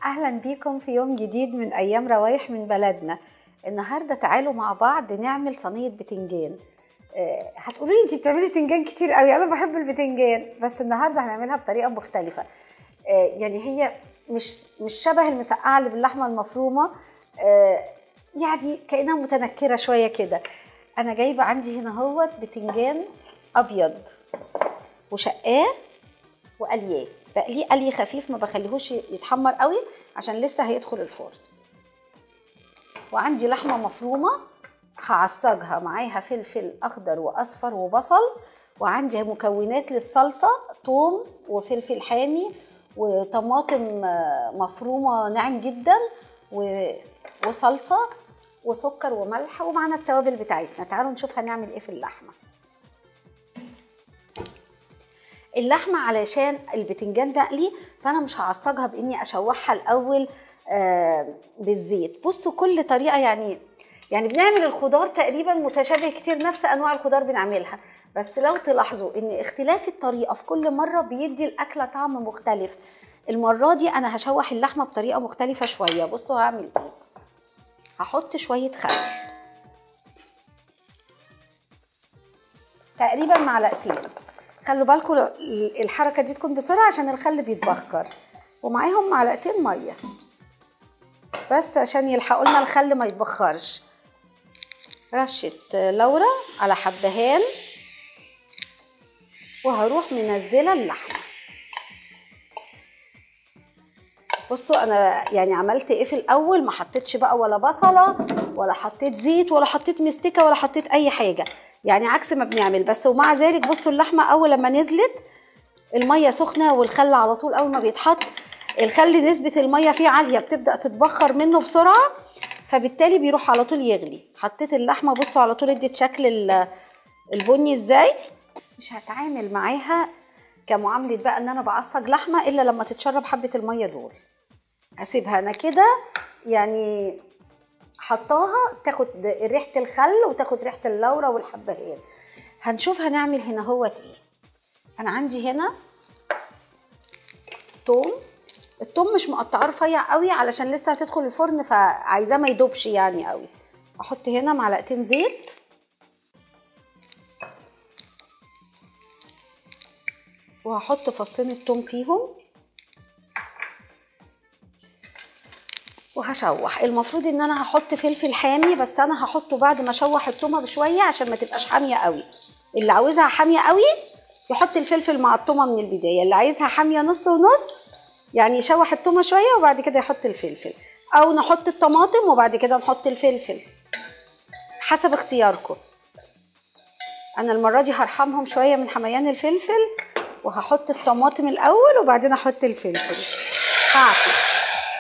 اهلا بيكم في يوم جديد من ايام روايح من بلدنا النهارده تعالوا مع بعض نعمل صينيه بتنجان آه، هتقولوا لي انت بتعملي بتنجان كتير قوي انا بحب البتنجان بس النهارده هنعملها بطريقه مختلفه آه، يعني هي مش مش شبه المسقعه اللي باللحمه المفرومه آه، يعني كانها متنكره شويه كده انا جايبه عندي هنا هوت بتنجان ابيض وشقاه وقلياه بقليه قلي خفيف ما بخليهوش يتحمر قوي عشان لسه هيدخل الفرن وعندي لحمه مفرومه هعصجها معاها فلفل اخضر واصفر وبصل وعندي مكونات للصلصه توم وفلفل حامي وطماطم مفرومه ناعم جدا و- وصلصه وسكر وملح ومعانا التوابل بتاعتنا تعالوا نشوف هنعمل ايه في اللحمه اللحمه علشان البتنجان مقلي فانا مش هعصجها باني اشوحها الاول آه بالزيت بصوا كل طريقه يعني يعني بنعمل الخضار تقريبا متشابه كتير نفس انواع الخضار بنعملها بس لو تلاحظوا ان اختلاف الطريقه في كل مره بيدي الاكله طعم مختلف المره دي انا هشوح اللحمه بطريقه مختلفه شويه بصوا هعمل ايه هحط شويه خل تقريبا معلقتين خلوا بالكم الحركه دي تكون بسرعه عشان الخل بيتبخر ومعاهم معلقتين ميه بس عشان يلحقوا لنا الخل ما يتبخرش رشه لورا على حبهان وهروح منزله اللحمه بصوا انا يعني عملت ايه في الاول ما حطيتش بقى ولا بصله ولا حطيت زيت ولا حطيت مستكه ولا حطيت اي حاجه يعني عكس ما بنعمل بس ومع ذلك بصوا اللحمه اول لما نزلت الميه سخنه والخل على طول اول ما بيتحط الخل نسبه الميه فيه عاليه بتبدا تتبخر منه بسرعه فبالتالي بيروح على طول يغلي حطيت اللحمه بصوا على طول ادت شكل ال- البني ازاي مش هتعامل معاها كمعامله بقى ان انا بعصج لحمه الا لما تتشرب حبه الميه دول هسيبها انا كده يعني حطاها تاخد ريحه الخل وتاخد ريحه اللورة والحبهان هنشوف هنعمل هنا هوت ايه انا عندي هنا توم التوم مش مقطعاه رفيع قوي علشان لسه هتدخل الفرن فعايزاه ما يدوبش يعني قوي احط هنا معلقتين زيت وهحط فصين التوم فيهم وهشوح المفروض ان انا هحط فلفل حامي بس انا هحطه بعد ما اشوح التومه بشويه عشان ما تبقاش حاميه قوي اللي عاوزها حاميه قوي يحط الفلفل مع التومه من البدايه اللي عايزها حاميه نص ونص يعني يشوح التومه شويه وبعد كده يحط الفلفل او نحط الطماطم وبعد كده نحط الفلفل حسب اختياركم انا المره دي هرحمهم شويه من حميان الفلفل وهحط الطماطم الاول وبعدين احط الفلفل هعكس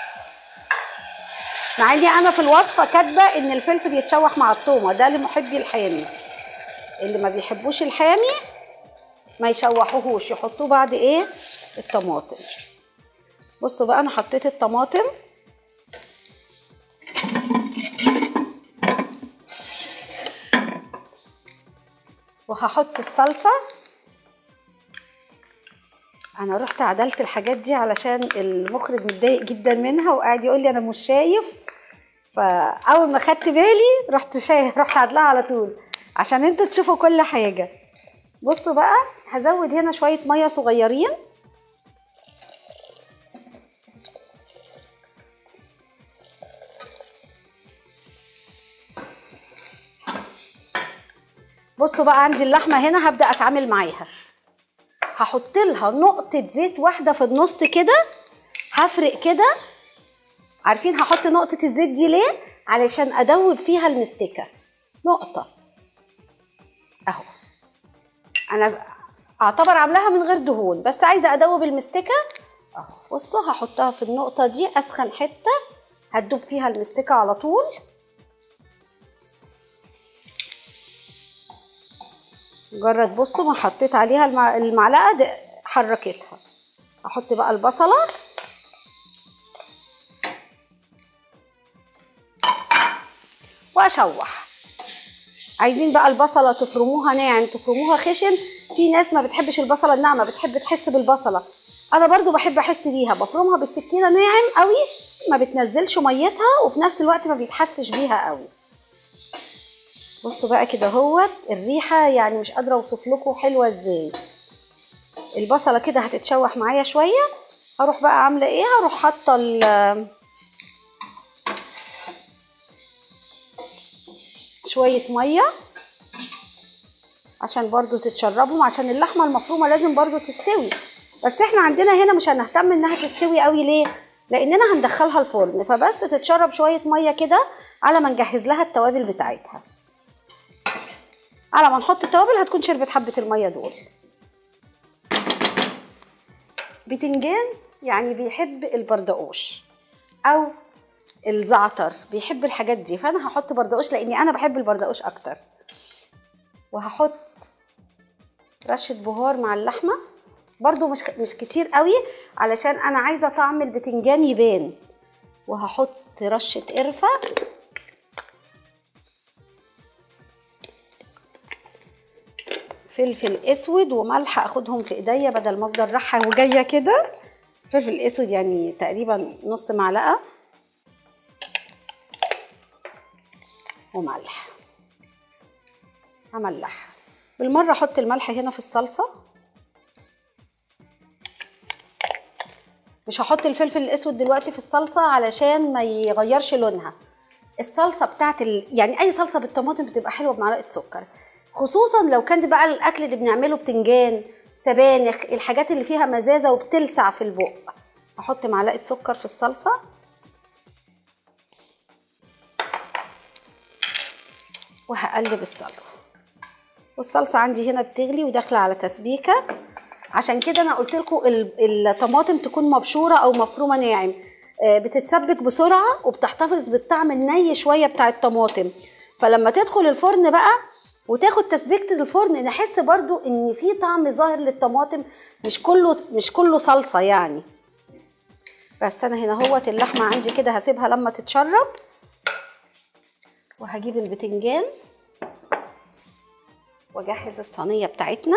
مع اني انا في الوصفه كاتبه ان الفلفل يتشوح مع التومه ده لمحبي الحامي اللي ما بيحبوش الحامي ما يشوحوهوش يحطوه بعد ايه الطماطم بصوا بقى انا حطيت الطماطم وهحط الصلصه انا رحت عدلت الحاجات دي علشان المخرج متضايق جدا منها وقاعد يقول لي انا مش شايف فاول ما خدت بالي رحت شايف رحت عدلها على طول عشان انتوا تشوفوا كل حاجه بصوا بقى هزود هنا شويه ميه صغيرين بصوا بقى عندي اللحمه هنا هبدا اتعامل معاها هحط لها نقطة زيت واحدة في النص كده هفرق كده عارفين هحط نقطة الزيت دي ليه؟ علشان أدوب فيها المستكة نقطة أهو أنا أعتبر عاملاها من غير دهون بس عايزة أدوب المستكة أهو بصوا هحطها في النقطة دي أسخن حتة هتدوب فيها المستكة على طول مجرد بصوا ما حطيت عليها المع- المعلقه د- حركتها احط بقى البصله واشوح عايزين بقى البصله تفرموها ناعم تفرموها خشن في ناس ما بتحبش البصله الناعمه بتحب تحس بالبصله انا برضو بحب احس بيها بفرمها بالسكينه ناعم قوي ما بتنزلش ميتها وفي نفس الوقت ما بيتحسش بيها قوي بصوا بقى كده اهوت الريحه يعني مش قادره اوصف لكم حلوه ازاي البصله كده هتتشوح معايا شويه هروح بقى عامله ايه هروح حاطه ال- شويه ميه عشان برضو تتشربهم عشان اللحمه المفرومه لازم برضو تستوي بس احنا عندنا هنا مش هنهتم انها تستوي قوي ليه لاننا هندخلها الفرن فبس تتشرب شويه ميه كده على ما نجهز لها التوابل بتاعتها على ما نحط التوابل هتكون شربت حبه الميه دول بتنجان يعني بيحب البردقوش او الزعتر بيحب الحاجات دي فانا هحط بردقوش لاني انا بحب البردقوش اكتر وهحط رشه بهار مع اللحمه برضو مش مش كتير قوي علشان انا عايزه طعم البتنجان يبان وهحط رشه قرفه فلفل اسود وملح اخدهم في ايديا بدل ما افضل رايحه وجايه كده فلفل اسود يعني تقريبا نص معلقه وملح هملح بالمره احط الملح هنا في الصلصه مش هحط الفلفل الاسود دلوقتي في الصلصه علشان ما يغيرش لونها الصلصه بتاعت ال... يعني اي صلصه بالطماطم بتبقى حلوه بمعلقه سكر خصوصا لو كان بقى الاكل اللي بنعمله بتنجان سبانخ الحاجات اللي فيها مزازه وبتلسع في البق احط معلقه سكر في الصلصه وهقلب الصلصه والصلصه عندي هنا بتغلي وداخله على تسبيكه عشان كده انا قلت لكم الطماطم تكون مبشوره او مفرومه ناعم آه، بتتسبك بسرعه وبتحتفظ بالطعم الني شويه بتاع الطماطم فلما تدخل الفرن بقى وتاخد تسبيكه الفرن نحس برضو ان في طعم ظاهر للطماطم مش كله مش كله صلصه يعني بس انا هنا هوت اللحمه عندي كده هسيبها لما تتشرب وهجيب البتنجان واجهز الصينيه بتاعتنا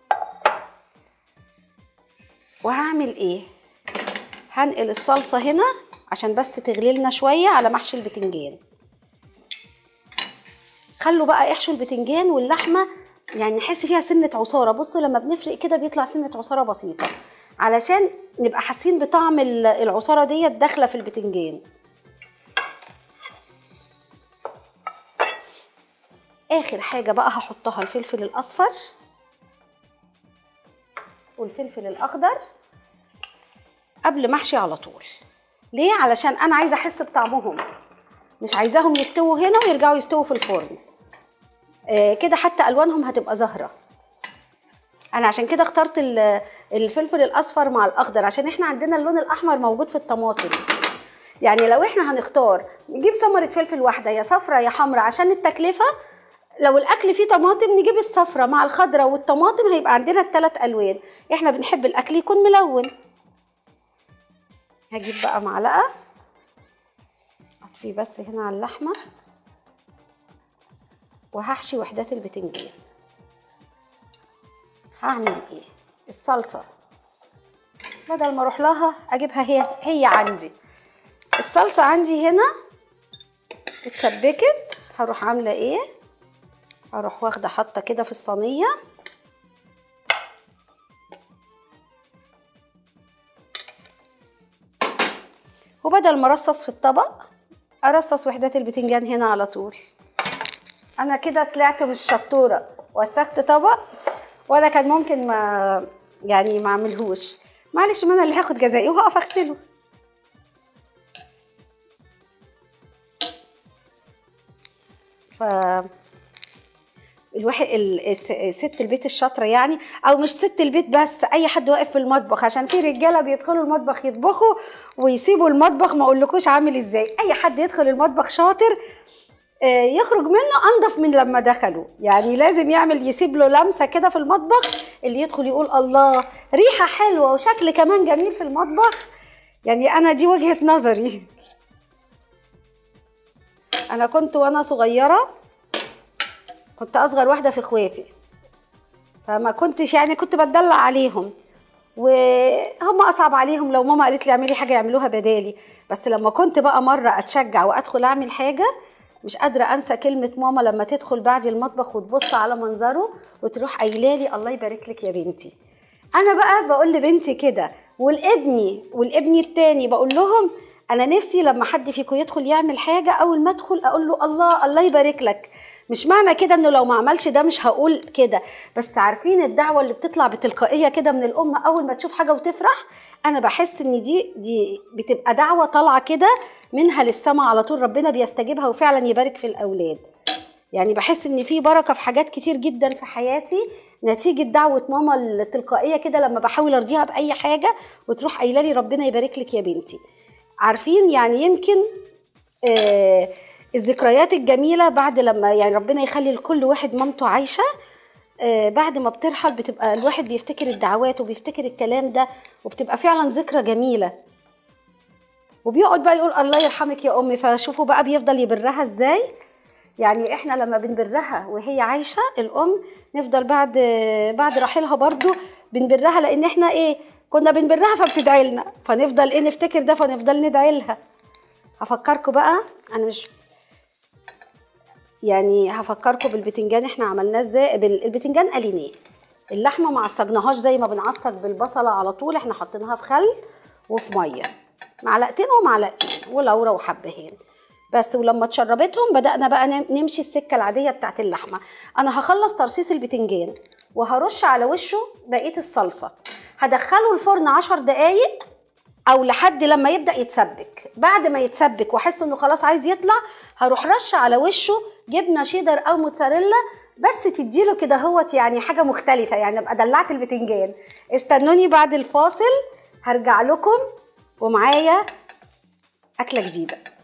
وهعمل ايه هنقل الصلصه هنا عشان بس تغلي لنا شويه على محشي البتنجان خلوا بقى احشوا البتنجان واللحمه يعني نحس فيها سنه عصاره بصوا لما بنفرق كده بيطلع سنه عصاره بسيطه علشان نبقى حاسين بطعم ال- العصاره ديت داخله في البتنجان اخر حاجه بقى هحطها الفلفل الاصفر والفلفل الاخضر قبل محشي على طول ليه علشان انا عايزه احس بطعمهم مش عايزاهم يستووا هنا ويرجعوا يستووا في الفرن آه كده حتى الوانهم هتبقى زهره انا عشان كده اخترت ال- الفلفل الاصفر مع الاخضر عشان احنا عندنا اللون الاحمر موجود في الطماطم يعني لو احنا هنختار نجيب ثمره فلفل واحده يا صفرة يا حمرا عشان التكلفه لو الاكل فيه طماطم نجيب الصفرة مع الخضرة والطماطم هيبقى عندنا الثلاث الوان احنا بنحب الاكل يكون ملون هجيب بقى معلقه اطفيه بس هنا على اللحمه وهحشي وحدات البتنجان هعمل ايه الصلصه بدل ما اروح لها اجيبها هي هي عندي الصلصه عندي هنا اتسبكت هروح عامله ايه هروح واخده حاطه كده في الصينيه وبدل ما ارصص في الطبق ارصص وحدات البتنجان هنا على طول انا كده طلعت مش شطوره وسخت طبق وانا كان ممكن ما يعني ما اعملهوش معلش ما انا اللي هاخد جزائي وهقف اغسله ف الواحد ال- الس- ست البيت الشاطره يعني او مش ست البيت بس اي حد واقف في المطبخ عشان في رجاله بيدخلوا المطبخ يطبخوا ويسيبوا المطبخ ما اقولكوش عامل ازاي اي حد يدخل المطبخ شاطر آه، يخرج منه انضف من لما دخلوا يعني لازم يعمل يسيب له لمسه كده في المطبخ اللي يدخل يقول الله ريحه حلوه وشكل كمان جميل في المطبخ يعني انا دي وجهه نظري انا كنت وانا صغيره كنت اصغر واحده في اخواتي فما كنتش يعني كنت بتدلع عليهم وهم اصعب عليهم لو ماما قالت لي اعملي حاجه يعملوها بدالي بس لما كنت بقى مره اتشجع وادخل اعمل حاجه مش قادره انسى كلمه ماما لما تدخل بعد المطبخ وتبص على منظره وتروح قايله لي الله يبارك لك يا بنتي انا بقى بقول لبنتي كده والابني والابني التاني بقول لهم انا نفسي لما حد فيكم يدخل يعمل حاجه اول ما ادخل اقول له الله الله يبارك لك مش معنى كده انه لو ما عملش ده مش هقول كده بس عارفين الدعوه اللي بتطلع بتلقائيه كده من الام اول ما تشوف حاجه وتفرح انا بحس ان دي دي بتبقى دعوه طالعه كده منها للسما على طول ربنا بيستجيبها وفعلا يبارك في الاولاد يعني بحس ان في بركه في حاجات كتير جدا في حياتي نتيجه دعوه ماما التلقائيه كده لما بحاول ارضيها باي حاجه وتروح قايله لي ربنا يبارك لك يا بنتي عارفين يعني يمكن آه الذكريات الجميله بعد لما يعني ربنا يخلي لكل واحد مامته عايشه آه بعد ما بترحل بتبقى الواحد بيفتكر الدعوات وبيفتكر الكلام ده وبتبقى فعلا ذكرى جميله وبيقعد بقى يقول الله يرحمك يا امي فشوفوا بقى بيفضل يبرها ازاي يعني احنا لما بنبرها وهي عايشه الام نفضل بعد بعد رحيلها برضو بنبرها لان احنا ايه كنا بنبرها فبتدعي لنا فنفضل ايه نفتكر ده فنفضل ندعي لها هفكركم بقى انا مش يعني هفكركم بالبتنجان احنا عملناه ازاي البتنجان قليناه اللحمه ما عصجناهاش زي ما بنعصج بالبصله على طول احنا حطيناها في خل وفي ميه معلقتين ومعلقتين ولورا وحبهان بس ولما اتشربتهم بدأنا بقى نمشي السكة العادية بتاعت اللحمة أنا هخلص ترصيص البتنجان وهرش على وشه بقية الصلصة هدخله الفرن عشر دقايق أو لحد لما يبدأ يتسبك بعد ما يتسبك وأحس إنه خلاص عايز يطلع هروح رش على وشه جبنة شيدر أو موتزاريلا بس تديله كده هوت يعني حاجة مختلفة يعني أبقى دلعت البتنجان استنوني بعد الفاصل هرجع لكم ومعايا أكلة جديدة